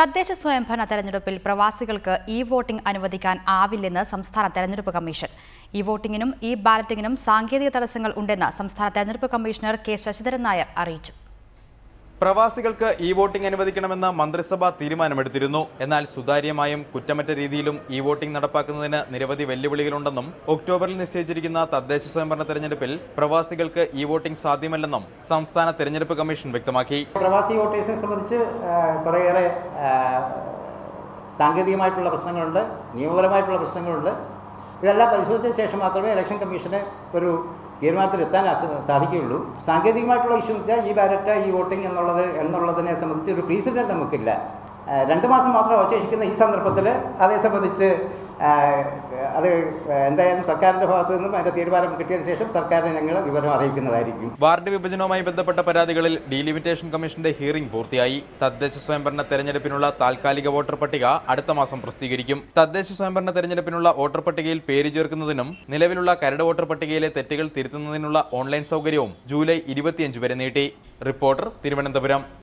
തദ്ദേശ സ്വയംഭരണ തെരഞ്ഞെടുപ്പിൽ പ്രവാസികൾക്ക് ഇ വോട്ടിംഗ് അനുവദിക്കാൻ ആവില്ലെന്ന് സംസ്ഥാന തെരഞ്ഞെടുപ്പ് കമ്മീഷൻ ഇ വോട്ടിംഗിനും ഇ ബാലറ്റിംഗിനും സാങ്കേതിക തടസ്സങ്ങൾ ഉണ്ടെന്ന് സംസ്ഥാന തെരഞ്ഞെടുപ്പ് കമ്മീഷണർ കെ ശശിധരൻ നായർ അറിയിച്ചു പ്രവാസികൾക്ക് ഇ വോട്ടിംഗ് അനുവദിക്കണമെന്ന് മന്ത്രിസഭ തീരുമാനമെടുത്തിരുന്നു എന്നാൽ സുതാര്യമായും കുറ്റമറ്റ രീതിയിലും ഇ വോട്ടിംഗ് നടപ്പാക്കുന്നതിന് നിരവധി വെല്ലുവിളികളുണ്ടെന്നും ഒക്ടോബറിൽ നിശ്ചയിച്ചിരിക്കുന്ന തദ്ദേശ സ്വയംഭരണ തെരഞ്ഞെടുപ്പിൽ പ്രവാസികൾക്ക് ഇ വോട്ടിംഗ് സാധ്യമല്ലെന്നും സംസ്ഥാന തെരഞ്ഞെടുപ്പ് കമ്മീഷൻ വ്യക്തമാക്കി പ്രവാസി വോട്ടേഴ്സിനെ സംബന്ധിച്ച് ആ, കുറേയേറെ ആ, സാങ്കേതികമായിട്ടുള്ള പ്രശ്നങ്ങളുണ്ട് നിയമപരമായിട്ടുള്ള പ്രശ്നങ്ങളുണ്ട് ഇതെല്ലാം പരിശോധിച്ച ശേഷം മാത്രമേ ഇലക്ഷൻ കമ്മീഷന് ഒരു തീരുമാനത്തിലെത്താൻ അസ- സാധിക്കുകയുള്ളൂ സാങ്കേതികമായിട്ടുള്ള ഇഷ്യൂ എന്ന് വെച്ചാൽ ഈ ബാലറ്റ് ഈ വോട്ടിംഗ് എന്നുള്ളത് എന്നുള്ളതിനെ സംബന്ധിച്ച് ഒരു പ്രീസിഡൻറ്റ് നമുക്കില്ല ആ, രണ്ട് മാസം മാത്രം അവശേഷിക്കുന്ന ഈ സന്ദർഭത്തിൽ അതേ സംബന്ധിച്ച് ആ, അത് എന്തായാലും സർക്കാരിൻ്റെ ഭാഗത്തു നിന്നും അതിൻ്റെ തീരുമാനം കിട്ടിയതിന് ശേഷം സർക്കാരിനെ ഞങ്ങൾ വിവരം അറിയിക്കുന്നതായിരിക്കും വാർഡ് വിഭജനവുമായി ബന്ധപ്പെട്ട പരാതികളിൽ ഡീലിമിറ്റേഷൻ കമ്മീഷന്റെ ഹിയറിംഗ് പൂർത്തിയായി തദ്ദേശ സ്വയംഭരണ തെരഞ്ഞെടുപ്പിനുള്ള താൽക്കാലിക വോട്ടർ പട്ടിക അടുത്ത മാസം പ്രസിദ്ധീകരിക്കും തദ്ദേശ സ്വയംഭരണ തെരഞ്ഞെടുപ്പിനുള്ള വോട്ടർ പട്ടികയിൽ പേര് ചേർക്കുന്നതിനും നിലവിലുള്ള കരട് വോട്ടർ പട്ടികയിലെ തെറ്റുകൾ തിരുത്തുന്നതിനുള്ള ഓൺലൈൻ സൗകര്യവും ജൂലൈ ഇരുപത്തിയഞ്ച് വരെ നീട്ടി റിപ്പോർട്ടർ തിരുവനന്തപുരം